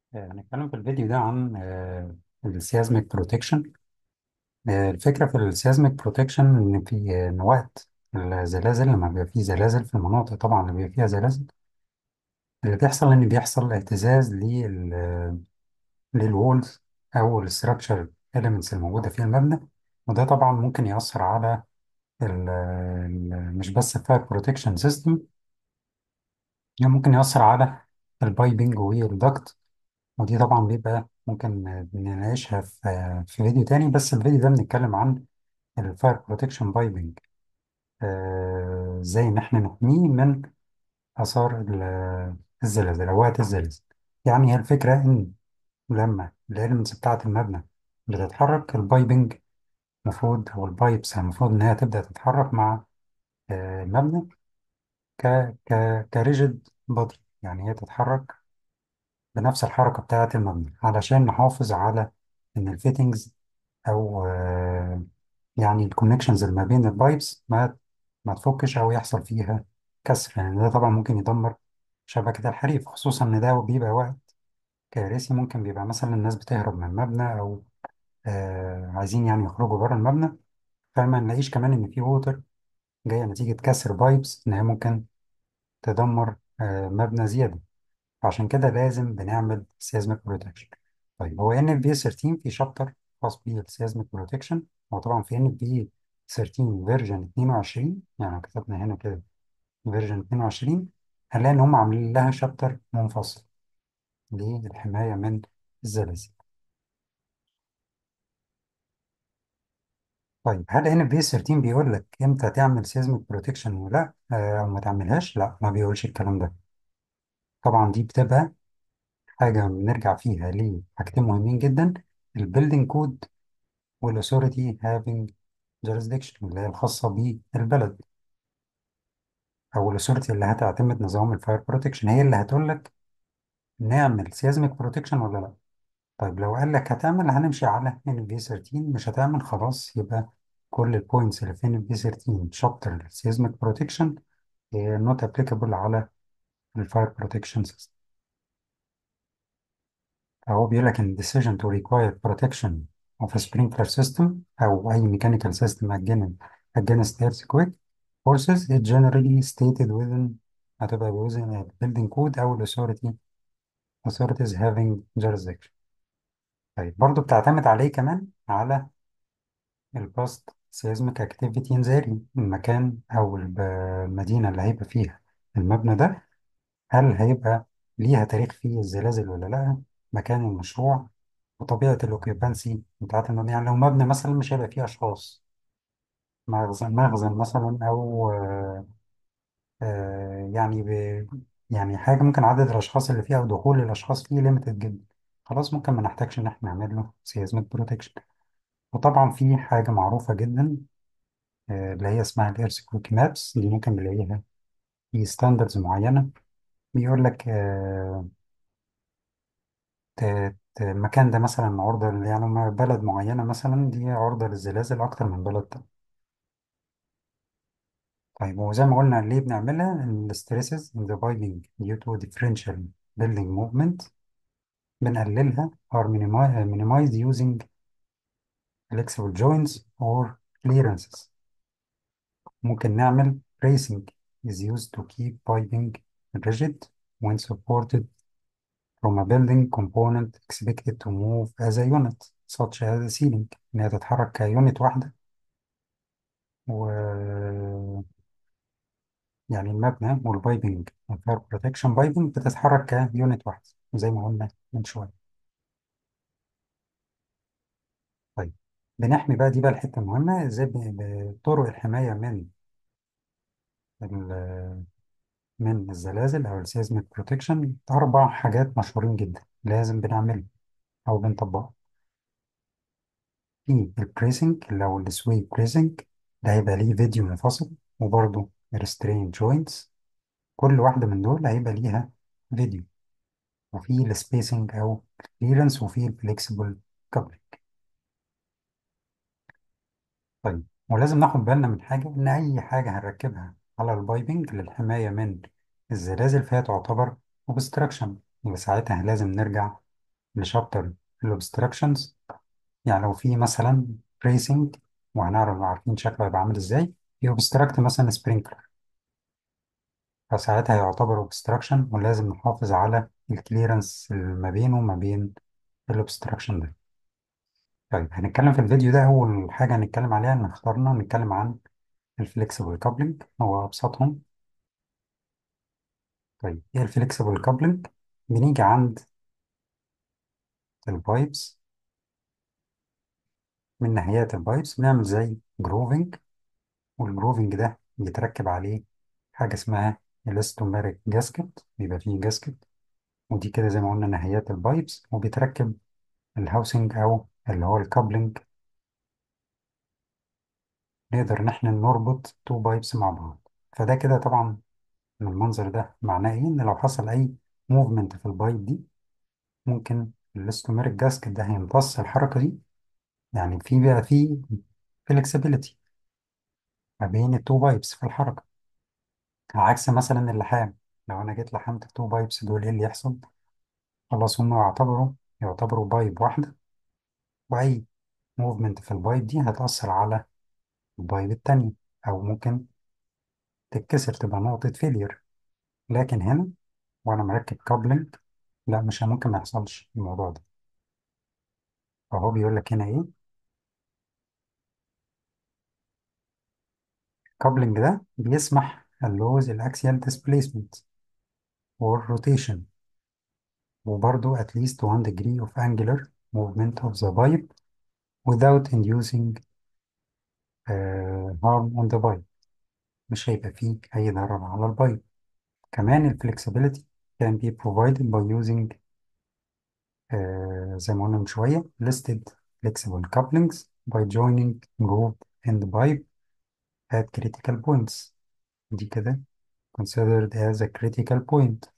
آه، هنتكلم في الفيديو ده عن السيازميك بروتكشن الفكرة في السيازميك بروتكشن إن في آه، إن وقت الزلازل لما بيبقى فيه زلازل في المناطق طبعا اللي بيبقى فيها زلازل اللي بيحصل إن بيحصل اهتزاز لل للوولز أو الستراكشر إيليمنتس الموجودة في المبنى وده طبعا ممكن يأثر على ال ال مش بس الفاير بروتكشن سيستم يعني ممكن يأثر على البايبنج والدكت ودي طبعا بيبقى ممكن نناقشها في في فيديو تاني بس الفيديو ده بنتكلم عن الفاير بروتكشن بايبنج ازاي ان احنا نحميه من اثار ال- الزلازل او وقت الزلازل يعني هي الفكره ان لما الاليمنتس بتاعه المبنى بتتحرك البايبنج المفروض او البايبس المفروض ان هي تبدا تتحرك مع آه، المبنى ك ك كريجيد بودي يعني هي تتحرك بنفس الحركه بتاعه المبنى علشان نحافظ على ان الفيتنجز او آه، يعني الكونكشنز اللي ما بين البايبس ما ما تفكش او يحصل فيها كسر يعني ده طبعا ممكن يدمر شبكة الحريق خصوصا ان ده بيبقى وقت كارثي ممكن بيبقى مثلا الناس بتهرب من المبنى او آه عايزين يعني يخرجوا بره المبنى فما نلاقيش كمان ان في ووتر جايه نتيجة كسر بايبس ان هي ممكن تدمر آه مبنى زيادة عشان كده لازم بنعمل سيزميك بروتكشن طيب هو ان اف بي 13 في شابتر خاص بالسيزميك بروتكشن هو طبعا في ان اف بي 13 فيرجن 22 يعني لو كتبنا هنا كده فيرجن 22 هنلاقي ان هم عاملين لها شابتر منفصل للحمايه من الزلازل طيب هل ان اف بي 13 بيقول لك امتى تعمل سيزميك بروتكشن ولا آه، او ما تعملهاش لا ما بيقولش الكلام ده طبعا دي بتبقى حاجه بنرجع فيها لحاجتين مهمين جدا البيلدينج كود والاثوريتي هافينج jurisdiction اللي هي الخاصة بالبلد أو الاثوريتي اللي هتعتمد نظام الفاير بروتكشن هي اللي هتقول لك نعمل سيزميك بروتكشن ولا لا طيب لو قال لك هتعمل هنمشي على ان في 13 مش هتعمل خلاص يبقى كل البوينتس اللي في ان في 13 شابتر السيزميك بروتكشن نوت ابليكابل على الفاير بروتكشن سيستم فهو بيقول لك ان decision to require protection of a sprinkler system أو أي mechanical system against against earthquake forces is generally stated within هتبقى within a building code أو ال authority authorities having jurisdiction طيب برضو بتعتمد عليه كمان على ال past seismic activity in the area المكان أو الب- المدينة اللي هيبقى فيها المبنى ده هل هيبقى ليها تاريخ فيه الزلازل ولا لأ مكان المشروع وطبيعة الأوكيبانسي بتاعت المبنى يعني لو مبنى مثلا مش هيبقى فيه أشخاص مخزن مخزن مثلا أو آه آه يعني ب يعني حاجة ممكن عدد الأشخاص اللي فيها أو دخول الأشخاص فيه ليميتد جدا خلاص ممكن ما نحتاجش إن إحنا نعمل له سيزمة بروتكشن وطبعا في حاجة معروفة جدا آه اللي هي اسمها الإيرثكويك مابس دي ممكن نلاقيها في ستاندردز معينة بيقول لك آه ت- ت- المكان ده مثلا عرضة ل- يعني ما بلد معينة مثلا دي عرضة للزلازل أكتر من بلد تانية طيب وزي ما قلنا ليه بنعملها ال stresses in the piping due to differential building movement بنقللها are minimi- minimized using flexible joints or clearances ممكن نعمل bracing is used to keep piping rigid when supported from a building component expected to move as a unit such as a ceiling إن هي تتحرك كيونت واحدة و يعني المبنى والبايبنج الفاير بروتكشن بايبنج بتتحرك كيونت واحدة زي ما قلنا من شوية طيب بنحمي بقى دي بقى الحتة المهمة ازاي ب- بطرق الحماية من ال- من الزلازل أو السيزميك بروتكشن أربع حاجات مشهورين جدا لازم بنعملها أو بنطبقها في البريسنج اللي هو السوي بريسنج ده هيبقى ليه فيديو منفصل وبرضه الريسترين جوينتس كل واحدة من دول هيبقى ليها فيديو وفي السبيسنج أو كليرنس وفي الفليكسبل كابلنج طيب ولازم ناخد بالنا من حاجة إن أي حاجة هنركبها على البايبنج للحماية من الزلازل فهي تعتبر اوبستراكشن يبقى ساعتها لازم نرجع لشابتر الاوبستراكشنز يعني لو في مثلا بريسنج وهنعرف عارفين شكله هيبقى عامل ازاي يوبستراكت مثلا سبرينكلر فساعتها يعتبر اوبستراكشن ولازم نحافظ على الكليرنس ما بينه وما بين الاوبستراكشن ده طيب هنتكلم في الفيديو ده أول حاجة هنتكلم عليها إن اخترنا نتكلم عن الفليكسبل كابلنج هو أبسطهم طيب إيه الفليكسبل كابلنج؟ بنيجي عند البايبس من ناحيات البايبس بنعمل زي جروفنج والجروفنج ده بيتركب عليه حاجة اسمها الاستوميريك جاسكت بيبقى فيه جاسكت ودي كده زي ما قلنا نهايات البايبس وبيتركب الهاوسنج أو اللي هو الكابلنج نقدر إن احنا نربط تو بايبس مع بعض فده كده طبعا من المنظر ده معناه ايه ان لو حصل اي موفمنت في البايب دي ممكن الاستوميريك جاسكت ده هيمتص الحركه دي يعني في بقى في فلكسبيليتي ما بين التو بايبس في الحركه عكس مثلا اللحام لو انا جيت لحمت التو بايبس دول ايه اللي يحصل خلاص هم يعتبروا يعتبروا بايب واحده واي موفمنت في البايب دي هتأثر على البايب التانية او ممكن تتكسر تبقى نقطة فيلير لكن هنا وانا مركب كابلنج لا مش ممكن ما يحصلش الموضوع ده فهو بيقول لك هنا ايه الكابلنج ده بيسمح اللوز الاكسيال ديسبيسمنت والروتيشن وبرضو at least one degree of angular movement of the pipe without inducing uh, harm on the pipe مش هيبقى فيه أي ضرر على البايب كمان ال flexibility can be provided by using uh, زي ما قلنا من شوية listed flexible couplings by joining groove in the pipe at critical points دي كده considered as a critical point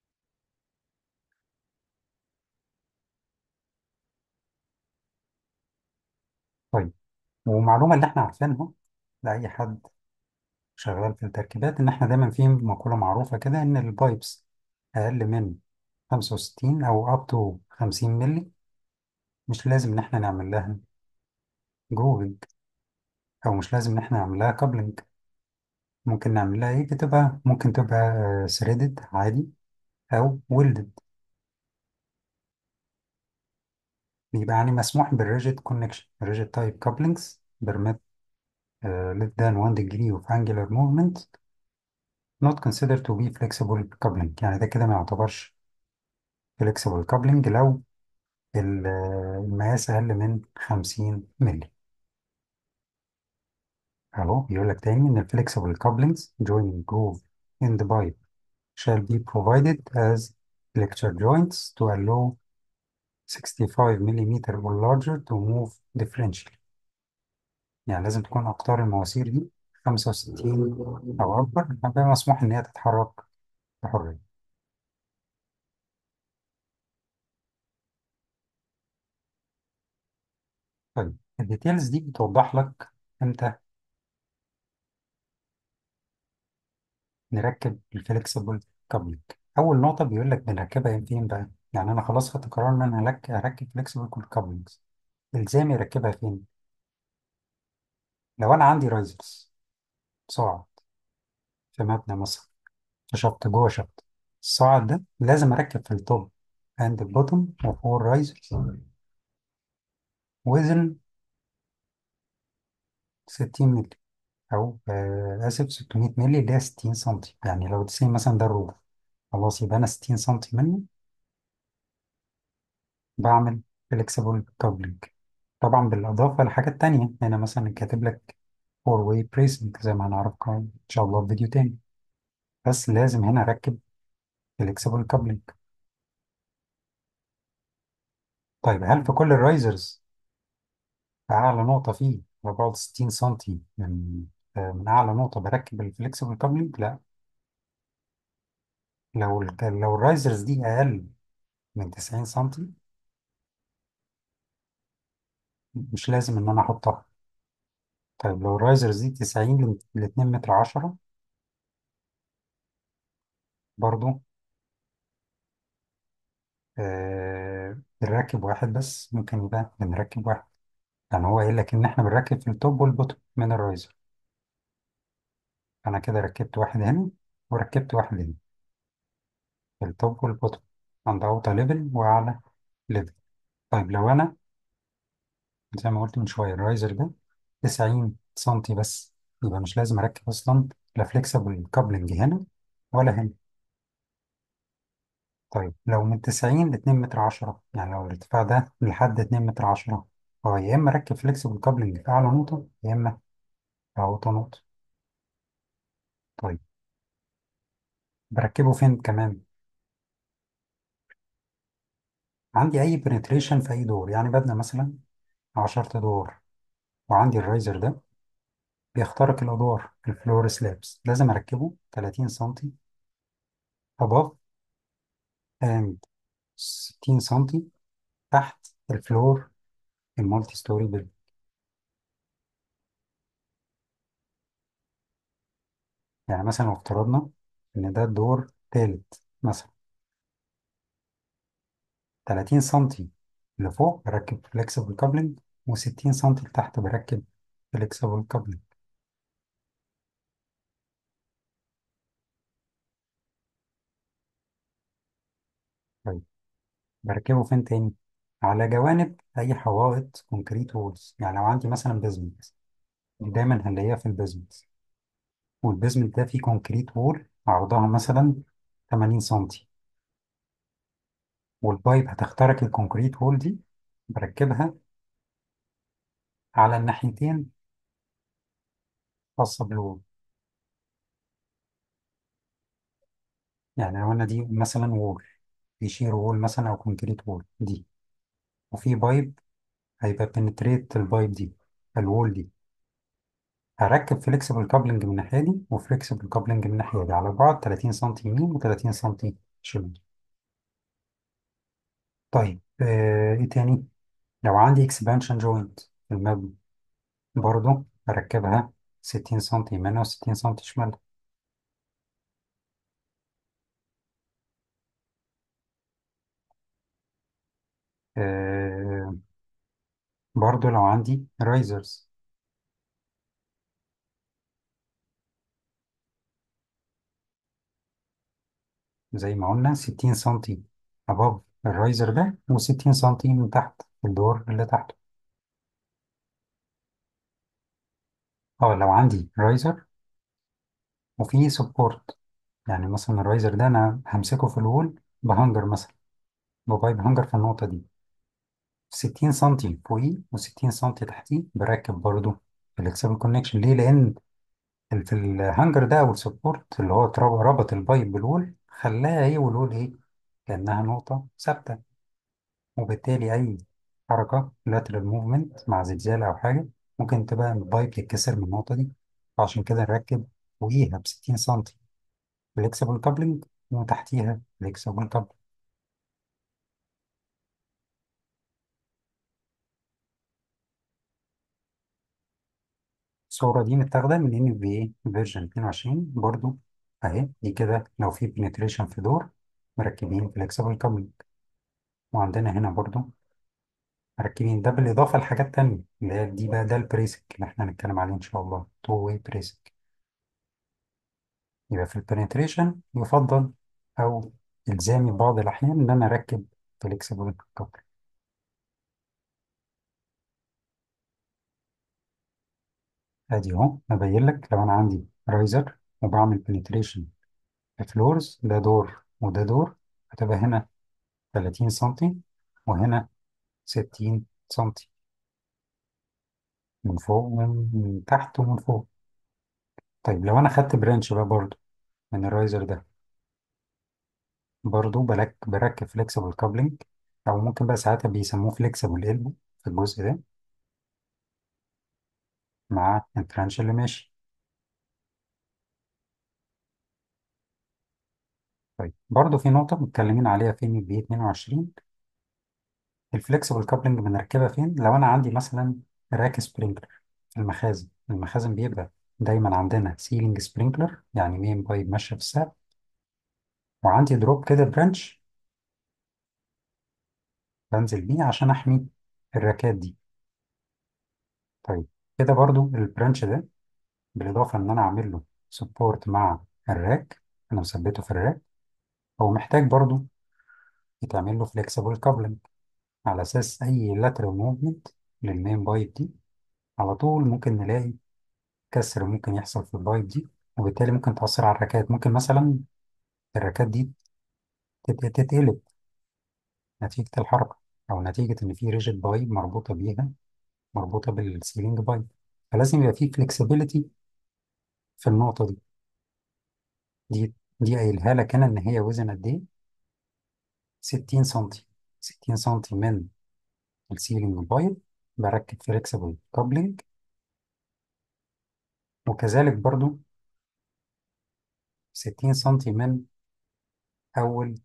طيب ومعلومة اللي احنا عارفينها لأي حد شغال في التركيبات إن احنا دايما في مقولة معروفة كده إن البايبس أقل من 65 أو up to 50 ملي مش لازم إن احنا نعمل لها جروفنج أو مش لازم إن احنا نعمل لها كابلنج ممكن نعمل لها إيه بتبقى ممكن تبقى ثريدد عادي أو ويلدد بيبقى يعني مسموح بالريجيد كونكشن الريجيد تايب كابلنجز permit uh, less than 1 degree of angular movement not considered to be flexible coupling يعني ده كده ما يعتبرش flexible coupling لو ال- المقاس أقل من 50 مللي أهو بيقول لك تاني إن ال flexible couplings joining groove in the pipe shall be provided as flexure joints to allow 65 millimeter or larger to move differentially يعني لازم تكون أقطار المواسير دي 65 أو أكبر يبقى مسموح إن هي تتحرك بحرية طيب الديتيلز دي بتوضح لك إمتى نركب الفليكسبل كابلنج اول نقطه بيقول لك بنركبها فين بقى يعني انا خلاص خدت قرار ان انا هلك- هركب فليكسبل كابلنجز الزامي اركبها فين لو انا عندي رايزرز صاعد في مبنى مثلا في شط جوه شط الصاعد ده لازم اركب في التوب اند البوتوم وفور رايزرز وزن 60 مللي او آه اسف 600 مللي اللي هي 60 سم يعني لو 90 مثلا ده الروف خلاص يبقى انا 60 سم منه بعمل فليكسبل كابلنج طبعا بالإضافة لحاجات تانية هنا مثلا كاتب لك فور واي بريسنج زي ما هنعرف إن شاء الله في فيديو تاني بس لازم هنا أركب فليكسبل كابلنج طيب هل في كل الرايزرز في أعلى نقطة فيه 64 سنتي من آه، من أعلى نقطة بركب الفليكسبل كابلنج؟ لا لو ال- لو الرايزرز دي أقل من 90 سنتي مش لازم إن أنا أحطها طيب لو الرايزرز دي 90 ل 2 متر 10 برضو آه بنركب واحد بس ممكن يبقى بنركب واحد يعني هو قايل لك ان احنا بنركب في التوب والبوتوم من الرايزر انا كده ركبت واحد هنا وركبت واحد هنا في التوب والبوتوم عند اوطى ليفل واعلى ليفل طيب لو انا زي ما قلت من شويه الرايزر ده 90 سنتي بس يبقى مش لازم اركب اصلا لا فليكسبل كابلنج هنا ولا هنا طيب لو من 90 ل 2 متر 10 يعني لو الارتفاع ده لحد 2 متر 10 هو يا اما اركب فليكسبل كابلنج في اعلى نقطه يا اما في اوطى نقطه طيب بركبه فين كمان عندي اي بنتريشن في اي دور يعني ببنى مثلا 10 دور وعندي الرايزر ده بيخترق الادوار الفلور سلابس لازم اركبه 30 سنتي above and 60 سنتي تحت الفلور المالتي ستوري بيلد يعني مثلا لو افترضنا ان ده الدور تالت مثلا 30 سنتي لفوق بركب فليكسبل كابلنج و60 سنتي لتحت بركب فليكسبل كابلنج طيب بركبه فين تاني على جوانب اي حوائط كونكريت وولز يعني لو عندي مثلا بيزمنت دي دايما هنلاقيها في البيزمنت والبيزمنت ده فيه كونكريت وول عرضها مثلا 80 سنتي والبايب هتخترق الكونكريت وول دي بركبها على الناحيتين خاصة بالوول يعني لو انا دي مثلا وول دي شير وول مثلا او كونكريت وول دي وفي بايب هيبقى بنتريت البايب دي الوول دي هركب فليكسبل كابلنج من الناحية دي وفليكسبل كابلنج من الناحية دي على بعد 30 سنتي يمين و30 سنتي شمال طيب آه ايه تاني لو عندي اكسبانشن جوينت في المبنى برضو هركبها 60 سنتي يمين و60 سنتي شمال آه برضو لو عندي رايزرز زي ما قلنا 60 سنتي above الرايزر ده و60 سنتي من تحت في الدور اللي تحته اه لو عندي رايزر وفيه سبورت يعني مثلا الرايزر ده انا همسكه في الوول بهانجر مثلا ببايب هانجر في النقطة دي 60 سنتي فوقيه و60 سنتي تحتيه بركب برضو فليكسبل كونكشن ليه؟ لأن ال- في الهانجر ده أو السبورت اللي هو اترب- ربط البايب بالوول خلاها ايه والوول ايه؟ كأنها نقطة ثابتة وبالتالي أي حركة lateral movement مع زلزال أو حاجة ممكن تبقى البايب يتكسر من النقطة دي عشان كده نركب فوقيها ب 60 سنتي فليكسبل كابلنج وتحتيها فليكسبل كابلنج الصورة دي متاخدة من ان في اي فيرجن 22 برضو اهي دي كده لو في بنتريشن في دور مركبين فليكسبل كابلنج وعندنا هنا برضو مركبين ده بالإضافة لحاجات تانية اللي هي دي بقى ده البريسك اللي احنا هنتكلم عليه إن شاء الله تو واي بريسك يبقى في البنتريشن يفضل أو إلزامي في بعض الأحيان إن أنا أركب فليكسبل كابلنج أدي أهو أبين لك لو أنا عندي رايزر وبعمل بنتريشن في فلورز ده دور وده دور هتبقى هنا 30 سنتي وهنا 60 سنتي من فوق ومن من تحت ومن فوق طيب لو انا خدت برانش بقى برضو من الرايزر ده برضو بلك بركب فليكسبل كابلنج او ممكن بقى ساعتها بيسموه فليكسبل البو في الجزء ده مع البرانش اللي ماشي طيب برضو في نقطة متكلمين عليها في ام بي 22 الفليكسبل كابلنج بنركبها فين لو انا عندي مثلا راك سبرينكلر في المخازن المخازن بيبقى دايما عندنا سيلينج سبرينكلر يعني مين بايب ماشية في السقف وعندي دروب كده برانش بنزل بيه عشان أحمي الراكات دي طيب كده برضو البرانش ده بالإضافة إن أنا أعمل له سبورت مع الراك أنا مثبته في الراك هو محتاج برضو يتعمل له فليكسيبل كابلنج على أساس أي lateral movement للمين بايب دي على طول ممكن نلاقي كسر ممكن يحصل في البايب دي وبالتالي ممكن تأثر على الراكات ممكن مثلا الراكات دي تت- تتقلب نتيجة الحركة أو نتيجة إن في ريجيد بايب مربوطة بيها مربوطة بالسيلينج بايب فلازم يبقى في فليكسيبيليتي في النقطة دي دي دي قايلها لك هنا إن هي وزن قد إيه 60 سنتي 60 سنتي من السيلينج بايب بركب فليكسيبل كابلنج وكذلك برضو 60 سنتي من أول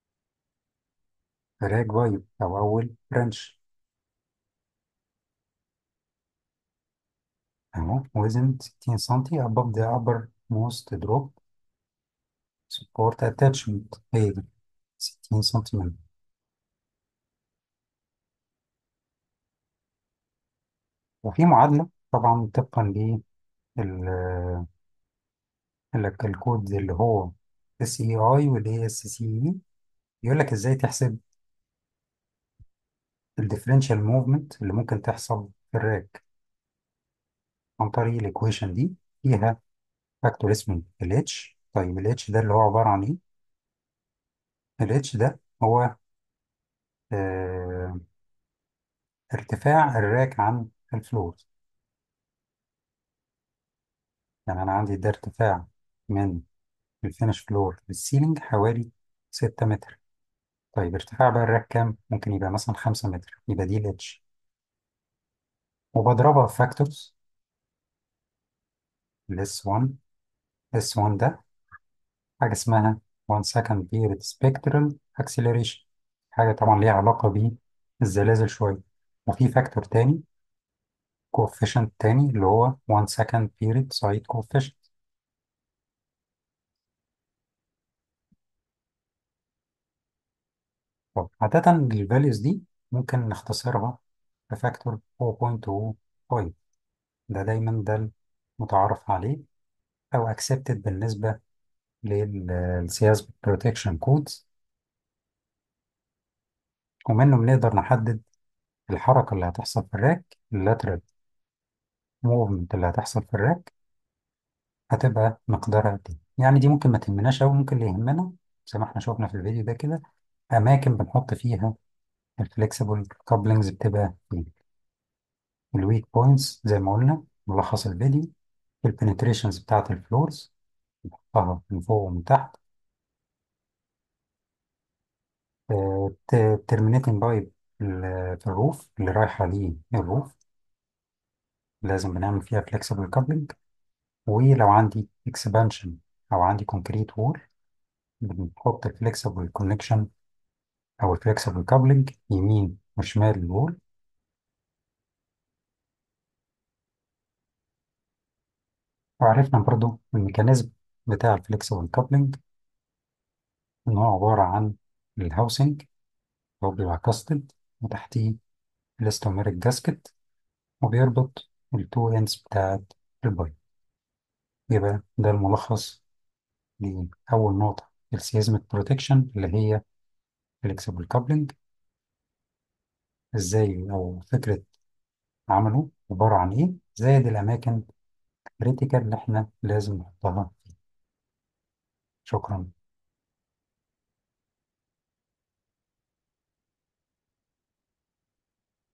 راك بايب أو أول برانش أهو وزن 60 سنتي above the upper most drop support attachment هي دي 60 سنتي منه وفي معادلة طبعا طبقا لل ال- الكود اللي هو اس اي اي والاي اس سي اي يقول لك ازاي تحسب الديفرنشال موفمنت اللي ممكن تحصل في الراك عن طريق الايكويشن دي فيها فاكتور اسمه الاتش طيب الاتش ده اللي هو عبارة عن ايه؟ الاتش ده هو آه ارتفاع الراك عن الفلور يعني انا عندي ده ارتفاع من الفينش فلور للسيلينج حوالي 6 متر طيب ارتفاع بقى الراك كام؟ ممكن يبقى مثلا 5 متر يبقى دي الاتش وبضربها في فاكتورز الاس 1 اس 1 ده حاجة اسمها 1 second period spectral acceleration حاجة طبعا ليها علاقة بالزلازل شوية وفي فاكتور تاني coefficient تاني اللي هو 1 second period side coefficient طب عادة الفاليوز دي ممكن نختصرها بفاكتور 4.25 ده دايما ده المتعارف عليه أو accepted بالنسبة للسياسة protection codes ومنه بنقدر نحدد الحركة اللي هتحصل في الراك اللاترال موفمنت اللي هتحصل في الراك هتبقى مقدارها قد ايه يعني دي ممكن ما تهمناش أوي ممكن اللي يهمنا زي ما احنا شفنا في الفيديو ده كده أماكن بنحط فيها الفليكسيبل كابلنجز بتبقى فين الويك بوينتس زي ما قلنا ملخص الفيديو البنتريشنز بتاعت الفلورز نحطها من فوق ومن تحت الترمينيتنج بايب في الروف اللي رايحة للروف لازم بنعمل فيها فليكسيبل كابلنج ولو عندي اكسبانشن أو عندي كونكريت وول بنحط الفليكسيبل كونكشن أو الفليكسيبل كابلنج يمين وشمال الوول وعرفنا برضو الميكانيزم بتاع الفليكسيبل كابلنج إن هو عبارة عن الهاوسنج هو بيبقى كاستد وتحتيه الاستوميريك جاسكت وبيربط التو اندز بتاعت البايب يبقى ده الملخص لأول نقطة السيزميك بروتكشن اللي هي فليكسيبل كابلنج ازاي أو فكرة عمله عبارة عن ايه زائد الأماكن كريتيكال اللي احنا لازم نحطها فيه شكرا